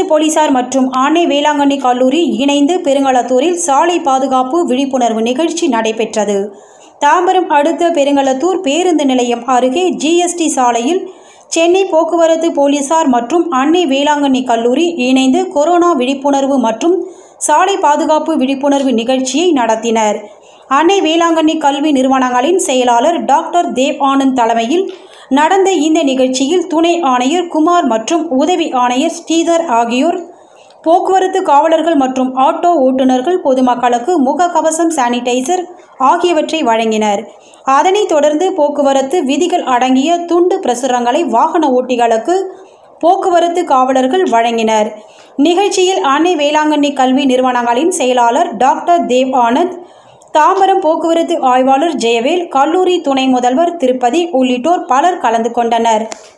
போலீசார் மற்றும் ஆணை வேளாங்கண்ணி கல்லூரி இணைந்து பெருங்களத்தூரில் சாலை பாதுகாப்பு விழிப்புணர்வு நிகழ்ச்சி நடைபெற்றது தாம்பரம் அடுத்த பெருங்களத்தூர் பேருந்து நிலையம் அருகே ஜிஎஸ்டி சாலையில் சென்னை போக்குவரத்து போலீசார் மற்றும் அன்னை வேளாங்கண்ணி கல்லூரி இணைந்து கொரோனா விழிப்புணர்வு மற்றும் சாலை பாதுகாப்பு விழிப்புணர்வு நிகழ்ச்சியை நடத்தினர் அன்னை வேளாங்கண்ணி கல்வி நிறுவனங்களின் செயலாளர் டாக்டர் தேவ் ஆனந்த் தலைமையில் நடந்த இந்த நிகழ்ச்சியில் துணை ஆணையர் குமார் மற்றும் உதவி ஆணையர் ஸ்ரீதர் ஆகியோர் போக்குவரத்து காவலர்கள் மற்றும் ஆட்டோ ஓட்டுநர்கள் பொதுமக்களுக்கு முகக்கவசம் சானிடைசர் ஆகியவற்றை வழங்கினர் அதனைத் தொடர்ந்து போக்குவரத்து விதிகள் அடங்கிய துண்டு பிரசுரங்களை வாகன ஓட்டிகளுக்கு போக்குவரத்து காவலர்கள் வழங்கினர் நிகழ்ச்சியில் அன்னை வேளாங்கண்ணி கல்வி நிறுவனங்களின் செயலாளர் டாக்டர் தேவ் ஆனந்த் தாம்பரம் போக்குவரத்து ஆய்வாளர் ஜெயவேல் கல்லூரி துணை முதல்வர் திருப்பதி உள்ளிட்டோர் பலர் கலந்து கொண்டனர்